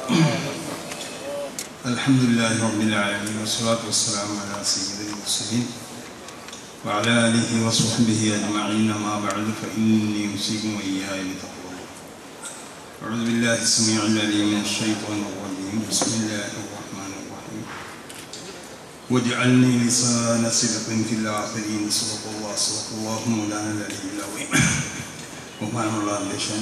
الحمد لله رب العالمين والصلاة والسلام على سيد المرسلين وعلى آله وصحبه أجمعين ما بعد فإني أوصيكم وإياي بتقوى الله أعوذ بالله السميع العليم من الشيطان الرجيم بسم الله الرحمن الرحيم واجعلني لسان صدق في الآخرين صدق الله صدق الله مولانا العلي العظيم ബഹുമാനമുള്ള അധ്യക്ഷൻ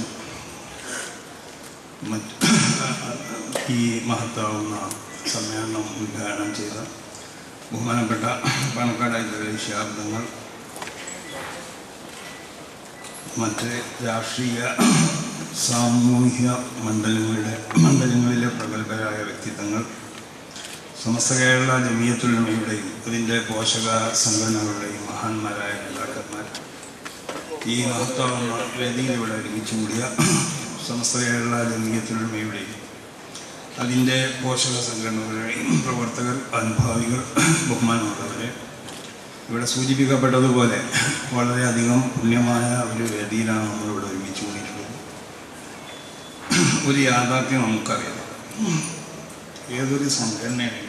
മറ്റ് ഈ മഹത്താവുന്ന സമ്മേളനം ഉദ്ഘാടനം ചെയ്ത ബഹുമാനപ്പെട്ട പാണക്കാട് ശാബ്ദങ്ങൾ മറ്റ് രാഷ്ട്രീയ സാമൂഹ്യ മണ്ഡലങ്ങളുടെ മണ്ഡലങ്ങളിലെ പ്രഗത്ഭരായ വ്യക്തിത്വങ്ങൾ സമസ്ത കേരള ജമീയത്തുലമയുടെയും അതിൻ്റെ പോഷക സംഘടനകളുടെയും മഹാന്മാരായ നേതാക്കന്മാർ ഈ മഹത്താവുന്ന വേദിയിൽ ഇവിടെ ഒരുമിച്ച് കൂടിയ സമസ്ത കേരള ജമീയത്തുലമയുടെയും അതിൻ്റെ പോഷക സംഘടനകളുടെയും പ്രവർത്തകർ അനുഭാവികൾ ബഹുമാനമുള്ളവരെ ഇവിടെ സൂചിപ്പിക്കപ്പെട്ടതുപോലെ വളരെയധികം പുണ്യമായ ഒരു വേദിയിലാണ് നമ്മളിവിടെ ഒരുമിച്ച് കൂടിയിട്ടുള്ളത് ഒരു യാഥാർത്ഥ്യം നമുക്കറിയാം ഏതൊരു സംഘടനയാണെങ്കിലും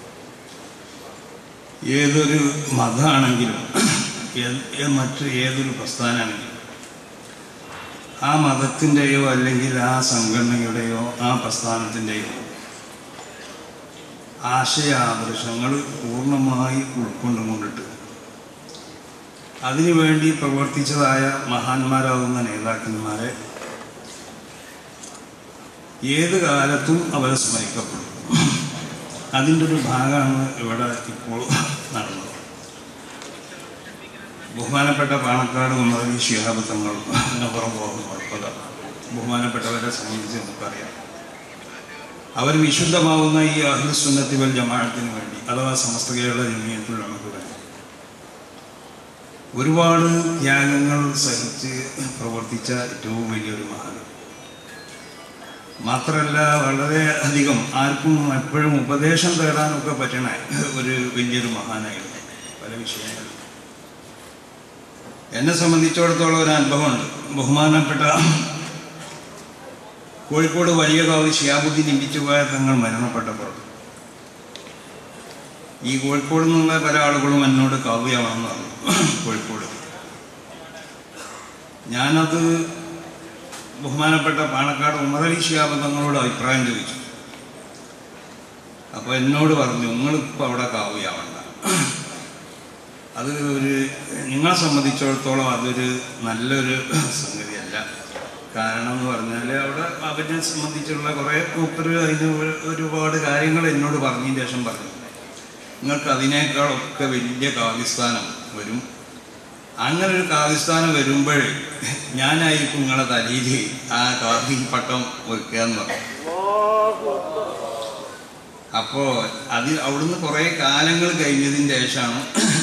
ഏതൊരു മതമാണെങ്കിലും ഏ- മറ്റ് ഏതൊരു പ്രസ്ഥാനമാണെങ്കിലും ആ മതത്തിൻ്റെയോ അല്ലെങ്കിൽ ആ സംഘടനയുടെയോ ആ പ്രസ്ഥാനത്തിൻ്റെയോ ആശയ ആദർശങ്ങൾ പൂർണ്ണമായി ഉൾക്കൊണ്ടുകൊണ്ടിട്ട് അതിനുവേണ്ടി പ്രവർത്തിച്ചതായ മഹാന്മാരാകുന്ന നേതാക്കന്മാരെ ഏത് കാലത്തും അവരെ സ്മരിക്കപ്പെടും അതിൻ്റെ ഒരു ഭാഗമാണ് ഇവിടെ ഇപ്പോൾ നടന്നത് ബഹുമാനപ്പെട്ട പാണക്കാട് മുഹമ്മദ് ശിഹാബ് തങ്ങൾ അതിനപ്പുറം പോകുന്ന ഉൾപ്പെടെ ബഹുമാനപ്പെട്ടവരെ സംബന്ധിച്ച് നമുക്കറിയാം അവർ വിശുദ്ധമാവുന്ന ഈ അഹ്ലുസുന്നത്തി വൽ ജമാഅത്തിന് വേണ്ടി അഥവാ സമസ്ത കേരള ജമീയത്തിൽ നമുക്ക് വേണ്ടി ഒരുപാട് ത്യാഗങ്ങൾ സഹിച്ച് പ്രവർത്തിച്ച ഏറ്റവും വലിയൊരു മഹാൻ മാത്രമല്ല വളരെ അധികം ആർക്കും എപ്പോഴും ഉപദേശം തേടാനൊക്കെ പറ്റണ ഒരു വലിയൊരു മഹാനായിരുന്നു പല വിഷയങ്ങളും എന്നെ സംബന്ധിച്ചിടത്തോളം ഒരു അനുഭവമുണ്ട് ബഹുമാനപ്പെട്ട കോഴിക്കോട് വലിയ കാവ് ഷിയാബുദ്ദീൻ ഇമ്പിച്ചുപോയ തങ്ങൾ മരണപ്പെട്ടപ്പോൾ ഈ കോഴിക്കോട് നിന്നുള്ള പല ആളുകളും എന്നോട് കാവ്യമാണെന്ന് പറഞ്ഞു കോഴിക്കോട് ഞാനത് ബഹുമാനപ്പെട്ട പാണക്കാട് ഉമറലി ഷിയാബ് തങ്ങളോട് അഭിപ്രായം ചോദിച്ചു അപ്പോൾ എന്നോട് പറഞ്ഞു നിങ്ങളിപ്പോൾ അവിടെ കാവ്യാവണ്ട അത് ഒരു നിങ്ങളെ സംബന്ധിച്ചിടത്തോളം അതൊരു നല്ലൊരു സംഗതിയല്ല കാരണം എന്ന് പറഞ്ഞാൽ അവിടെ അവരെ സംബന്ധിച്ചുള്ള കുറേ മൂപ്പര് അതിന് ഒരു- ഒരുപാട് കാര്യങ്ങൾ എന്നോട് പറഞ്ഞതിന് ശേഷം പറഞ്ഞു നിങ്ങൾക്ക് അതിനേക്കാളൊക്കെ വലിയ കാവ്യസ്ഥാനം വരും അങ്ങനെ ഒരു കാവ്യസ്ഥാനം വരുമ്പോൾ ഞാനായിരിക്കും നിങ്ങളെ തലയിൽ ആ കാവ്യ പട്ടം വെക്കുക എന്ന് പറഞ്ഞു അപ്പോൾ അത് അവിടുന്ന് കുറേ കാലങ്ങൾ കഴിഞ്ഞതിന് ശേഷമാണ്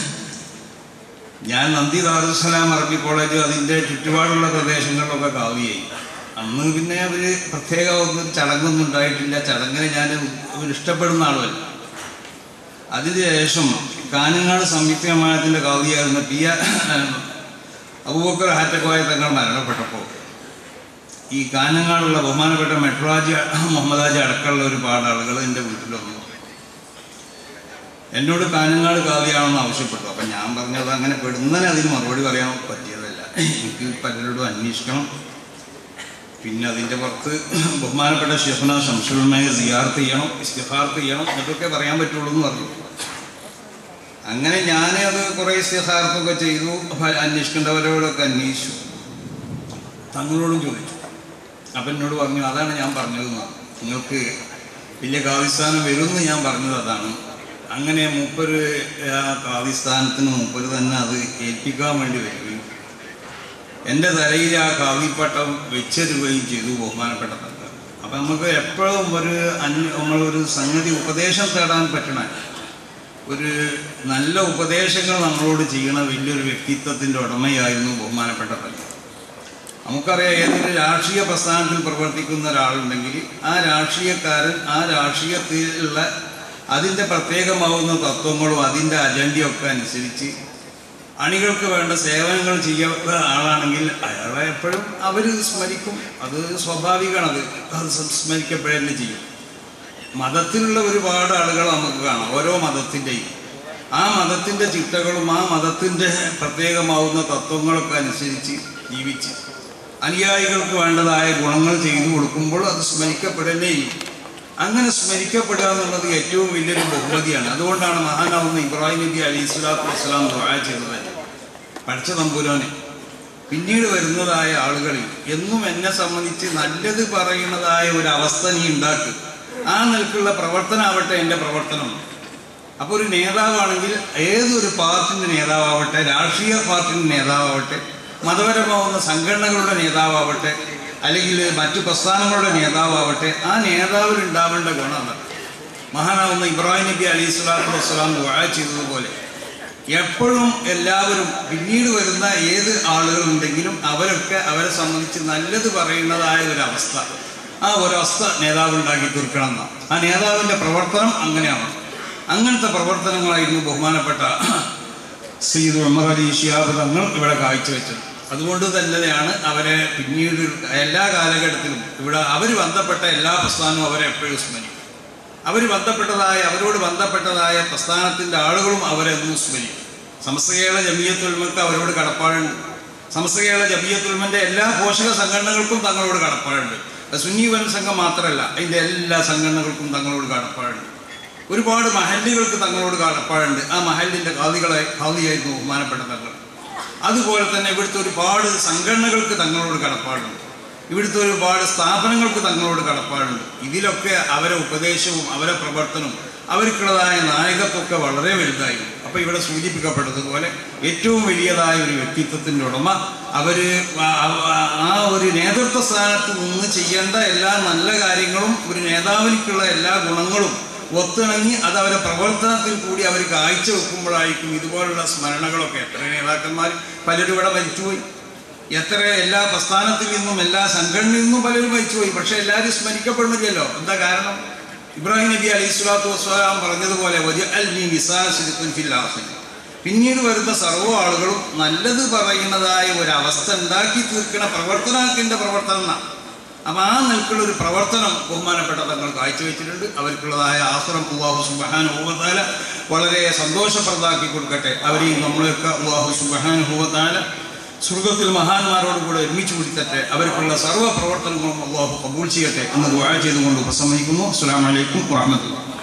ഞാൻ നന്ദി ദാറുസലാം അറബി കോളേജ് അതിൻ്റെ ചുറ്റുപാടുള്ള പ്രദേശങ്ങളിലൊക്കെ കാവ്യായി അന്ന് പിന്നെ അവർ പ്രത്യേക ഒന്നും ചടങ്ങൊന്നും ഉണ്ടായിട്ടില്ല ചടങ്ങിനെ ഞാൻ ഒരു ഇഷ്ടപ്പെടുന്ന ആളുമല്ല അതിനുശേഷം കാഞ്ഞങ്ങാട് സംയുക്ത ജമാഅത്തിൻ്റെ കാവ്യായിരുന്ന പി എ അബൂബക്കർ ഹാറ്റക്കോയ തങ്ങൾ മരണപ്പെട്ടപ്പോൾ ഈ കാഞ്ഞങ്ങാടുള്ള ബഹുമാനപ്പെട്ട മെട്രോജി മുഹമ്മദാജി അടക്കമുള്ള ഒരുപാട് ആളുകൾ എൻ്റെ വീട്ടിൽ വന്നു എന്നോട് കാഞ്ഞങ്ങാട് കാവ്യാണെന്ന് ആവശ്യപ്പെട്ടു അപ്പം ഞാൻ പറഞ്ഞത് അങ്ങനെ പെടുന്നതിന് അതിന് മറുപടി പറയാൻ പറ്റിയതല്ല എനിക്ക് പലരോടും അന്വേഷിക്കണം പിന്നെ അതിൻ്റെ പുറത്ത് ബഹുമാനപ്പെട്ട ഷെഫന ശംസുൽമയെ സിയാർത്ത് ചെയ്യണം ഇസ്തിഹാർത്ത് ചെയ്യണം എന്നൊക്കെ പറയാൻ പറ്റുള്ളൂ എന്ന് പറഞ്ഞു അങ്ങനെ ഞാൻ അത് കുറേ ഇസ്തിഹാർത്തൊക്കെ ചെയ്തു ഫ- അന്വേഷിക്കേണ്ടവരോടൊക്കെ അന്വേഷിച്ചു തങ്ങളോടും ചോദിച്ചു അപ്പം എന്നോട് പറഞ്ഞു അതാണ് ഞാൻ പറഞ്ഞതെന്ന് പറഞ്ഞു നിങ്ങൾക്ക് വലിയ കാവ്യസ്ഥാനം വരുമെന്ന് ഞാൻ പറഞ്ഞത് അതാണ് അങ്ങനെ മൂപ്പര് ആ കാവ്യസ്ഥാനത്തിന് മൂപ്പര് തന്നെ അത് ഏൽപ്പിക്കാൻ വേണ്ടി വരികയും എൻ്റെ തലയിൽ ആ കാവ്യപ്പട്ടം വെച്ചെരുകയും ചെയ്തു ബഹുമാനപ്പെട്ട തങ്ങൾ അപ്പം നമുക്ക് എപ്പോഴും ഒരു അന്യ നമ്മളൊരു സംഗതി ഉപദേശം തേടാൻ പറ്റണ ഒരു നല്ല ഉപദേശങ്ങൾ നമ്മളോട് ചെയ്യണ വലിയൊരു വ്യക്തിത്വത്തിൻ്റെ ഉടമയായിരുന്നു ബഹുമാനപ്പെട്ട തങ്ങൾ നമുക്കറിയാം ഏതൊരു രാഷ്ട്രീയ പ്രസ്ഥാനത്തിൽ പ്രവർത്തിക്കുന്ന ഒരാളുണ്ടെങ്കിൽ ആ രാഷ്ട്രീയക്കാരൻ ആ രാഷ്ട്രീയത്തിലുള്ള അതിൻ്റെ പ്രത്യേകമാവുന്ന തത്വങ്ങളും അതിൻ്റെ അജണ്ടയൊക്കെ അനുസരിച്ച് അണികൾക്ക് വേണ്ട സേവനങ്ങൾ ചെയ്യുന്ന ആളാണെങ്കിൽ അയാളെ എപ്പോഴും അവർ സ്മരിക്കും അത് സ്വാഭാവികമാണ് അത് അത് സ്മരിക്കപ്പെടുകയല്ലേ ചെയ്യും മതത്തിലുള്ള ഒരുപാട് ആളുകൾ നമുക്ക് കാണാം ഓരോ മതത്തിൻ്റെയും ആ മതത്തിൻ്റെ ചിട്ടകളും ആ മതത്തിൻ്റെ പ്രത്യേകമാവുന്ന തത്വങ്ങളൊക്കെ അനുസരിച്ച് ജീവിച്ച് അനുയായികൾക്ക് വേണ്ടതായ ഗുണങ്ങൾ ചെയ്തു കൊടുക്കുമ്പോൾ അത് സ്മരിക്കപ്പെടുന്നേ ചെയ്യും അങ്ങനെ സ്മരിക്കപ്പെടുക എന്നുള്ളത് ഏറ്റവും വലിയൊരു ബഹുമതിയാണ് അതുകൊണ്ടാണ് മഹാനാവുന്ന ഇബ്രാഹിം നബി അലി സ്വലാത്തു വസ്സലാം ദുആ ചെയ്തത് പഠിച്ച തമ്പുരാനെ പിന്നീട് വരുന്നതായ ആളുകളിൽ എന്നും എന്നെ സംബന്ധിച്ച് നല്ലത് പറയുന്നതായ ഒരു അവസ്ഥ നീ ഉണ്ടാക്കുക ആ നിലക്കുള്ള പ്രവർത്തനമാവട്ടെ എൻ്റെ പ്രവർത്തനം അപ്പോൾ ഒരു നേതാവാണെങ്കിൽ ഏതൊരു പാർട്ടിൻ്റെ നേതാവാവട്ടെ രാഷ്ട്രീയ പാർട്ടിൻ്റെ നേതാവാവട്ടെ മതപരമാവുന്ന സംഘടനകളുടെ നേതാവാവട്ടെ അല്ലെങ്കിൽ മറ്റു പ്രസ്ഥാനങ്ങളുടെ നേതാവാവട്ടെ ആ നേതാവിൽ ഉണ്ടാവേണ്ട ഗുണം എന്താണ്? മഹാനാവുന്ന ഇബ്രാഹിം നബി അലൈഹി സ്വലാത്തു വസ്സലാം ദുആ ചെയ്തതുപോലെ എപ്പോഴും എല്ലാവരും പിന്നീട് വരുന്ന ഏത് ആളുകളുണ്ടെങ്കിലും അവരൊക്കെ അവരെ സംബന്ധിച്ച് നല്ലത് പറയുന്നതായ ഒരവസ്ഥ ആ ഒരവസ്ഥ നേതാവ് ഉണ്ടാക്കി തീർക്കണം എന്നാണ് ആ നേതാവിൻ്റെ പ്രവർത്തനം അങ്ങനെയാണ് അങ്ങനത്തെ പ്രവർത്തനങ്ങളായിരുന്നു ബഹുമാനപ്പെട്ട സയ്യിദ് ഉമർ അലി ഷിയാബ് തങ്ങൾ ഇവിടെ കാഴ്ചവെച്ചത് അതുകൊണ്ട് തന്നെയാണ് അവരെ പിന്നീട് എല്ലാ കാലഘട്ടത്തിലും ഇവിടെ അവർ ബന്ധപ്പെട്ട എല്ലാ പ്രസ്ഥാനവും അവരെ എപ്പോഴും സ്മരിക്കും അവർ ബന്ധപ്പെട്ടതായ അവരോട് ബന്ധപ്പെട്ടതായ പ്രസ്ഥാനത്തിൻ്റെ ആളുകളും അവരെ എന്നും സ്മരിക്കും സമസ്തകേള ജമിയത്തുൽമക്ക് അവരോട് കടപ്പാടുണ്ട് സമസ്തകേള ജമിയത്തുൽമൻ്റെ എല്ലാ പോഷക സംഘടനകൾക്കും തങ്ങളോട് കടപ്പാടുണ്ട് അത് സുന്നി വൻ സംഘം മാത്രമല്ല അതിൻ്റെ എല്ലാ സംഘടനകൾക്കും തങ്ങളോട് കടപ്പാടുണ്ട് ഒരുപാട് മഹല്ലുകൾക്ക് തങ്ങളോട് കടപ്പാടുണ്ട് ആ മഹലിൻ്റെ കാതികളെ കാതിയായിരുന്നു ബഹുമാനപ്പെട്ട തങ്ങൾ അതുപോലെ തന്നെ ഇവിടുത്തെ ഒരുപാട് സംഘടനകൾക്ക് തങ്ങളോട് കടപ്പാടുണ്ട് ഇവിടുത്തെ ഒരുപാട് സ്ഥാപനങ്ങൾക്ക് തങ്ങളോട് കടപ്പാടുണ്ട് ഇതിലൊക്കെ അവരെ ഉപദേശവും അവരെ പ്രവർത്തനവും അവർക്കുള്ളതായ നായകത്വമൊക്കെ വളരെ വലുതായിരുന്നു അപ്പോൾ ഇവിടെ സൂചിപ്പിക്കപ്പെട്ടതുപോലെ ഏറ്റവും വലിയതായ ഒരു വ്യക്തിത്വത്തിൻ്റെ ഉടമ അവർ ആ ഒരു നേതൃത്വ സ്ഥാനത്ത് നിന്ന് ചെയ്യേണ്ട എല്ലാ നല്ല കാര്യങ്ങളും ഒരു നേതാവിലേക്കുള്ള എല്ലാ ഗുണങ്ങളും ഒത്തിണങ്ങി അത് അവരെ പ്രവർത്തനത്തിൽ കൂടി അവർ കാഴ്ച വെക്കുമ്പോഴായിരിക്കും ഇതുപോലുള്ള സ്മരണകളൊക്കെ എത്ര നേതാക്കന്മാർ പലരും ഇവിടെ മരിച്ചുപോയി എത്ര എല്ലാ പ്രസ്ഥാനത്തിൽ നിന്നും എല്ലാ സംഘടനയിൽ നിന്നും പലരും മരിച്ചുപോയി പക്ഷെ എല്ലാവരും സ്മരിക്കപ്പെടുന്നില്ലല്ലോ എന്താ കാരണം ഇബ്രാഹിം നബി അലൈഹി സ്വലാത്തു വസ്സലാം പറഞ്ഞതുപോലെ വജഅൽ നീ നിസാന സിദ്ഖുൻ ഫിൽ ആഖിർ. പിന്നീട് വരുന്ന സർവ്വ ആളുകളും നല്ലത് പറയുന്നതായ ഒരു അവസ്ഥ ഉണ്ടാക്കി തീർക്കുന്ന പ്രവർത്തനത്തിൻ്റെ പ്രവർത്തനം എന്നാണ് അപ്പം ആ നിൽക്കുള്ള ഒരു പ്രവർത്തനം ബഹുമാനപ്പെട്ട തങ്ങൾ കാഴ്ചവെച്ചിട്ടുണ്ട് അവർക്കുള്ളതായ ആസുറം അള്ളാഹു സുബഹാനുഭവത്താല വളരെ സന്തോഷപ്രദമാക്കി കൊടുക്കട്ടെ അവരെയും നമ്മളെയൊക്കെ അള്ളാഹു സുബഹാനുഭവത്താല സ്വർഗത്തിൽ മഹാന്മാരോട് കൂടെ ഒരുമിച്ച് പിടിത്തട്ടെ അവർക്കുള്ള സർവ്വ പ്രവർത്തനങ്ങളും അള്ളാഹു കബൂൾ ചെയ്യട്ടെ എന്ന് ദുആ ചെയ്തുകൊണ്ട് ഉപസംഹരിക്കുന്നു അസ്സാം വലൈക്കും വാഹമത്തുള്ള